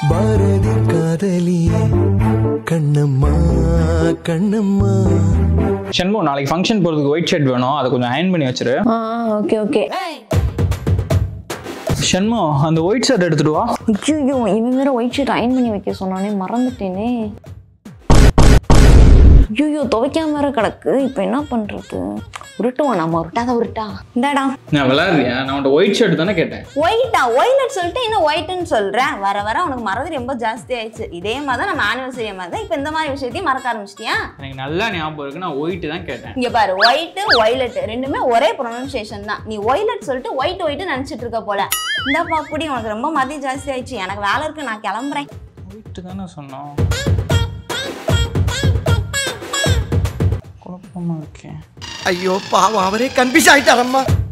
பாரதி காதலியே கண்ணம்மா கண்ணம்மா ஷண்முகம் நாளைக்கு ஃபங்க்ஷன் போகிறதுக்கு ஒயிட் ஷர்ட் வேணும் அதை கொஞ்சம் அயன் பண்ணி வச்சிரு ஆ ஓகே ஓகே ஷண்முகம் அந்த ஒயிட் ஷர்ட் எடுத்துட்டு வா ஐயோ இவன் வேற ஒயிட் ஷர்ட் அயன் பண்ணி வைக்க சொன்னானே மறந்துட்டேனே ஐயோ துவைக்காம வேற கிடக்கு இப்போ என்ன பண்றது உருட்டுவா நம்ம உருட்டாத உருட்டா இந்தாடா நான் விளையாடுறியா நான் உன்ட்ட ஒயிட் ஷர்ட் தானே கேட்டேன் ஒயிட்டா ஒயிலட் சொல்லிட்டு இன்னும் ஒயிட்னு சொல்றேன் வர வர உனக்கு மறதி ரொம்ப ஜாஸ்தி ஆயிடுச்சு இதே மாதிரி தான் நம்ம ஆனிவர்சரி மாதிரி தான் இப்போ இந்த மாதிரி விஷயத்தையும் மறக்க ஆரம்பிச்சிட்டியா எனக்கு நல்லா ஞாபகம் இருக்கு நான் ஒயிட் தான் கேட்டேன் இங்க பாரு ஒயிட் ஒயிலட் ரெண்டுமே ஒரே ப்ரொனன்சியேஷன் தான் நீ ஒயிலட் சொல்லிட்டு ஒயிட் ஒயிட் நினைச்சிட்டு இருக்க போல இந்த பாப்புடி உனக்கு ரொம்ப மதி ஜாஸ்தி ஆயிடுச்சு எனக்கு வேலை இருக்கு நான் கிளம்புறேன் ஒயிட் தானே சொன்னோம் குழப்பமா இருக்கேன் ஐயோ பாவம் அவரே கன்ஃபியூஸ் ஆயிட்டாரம்மா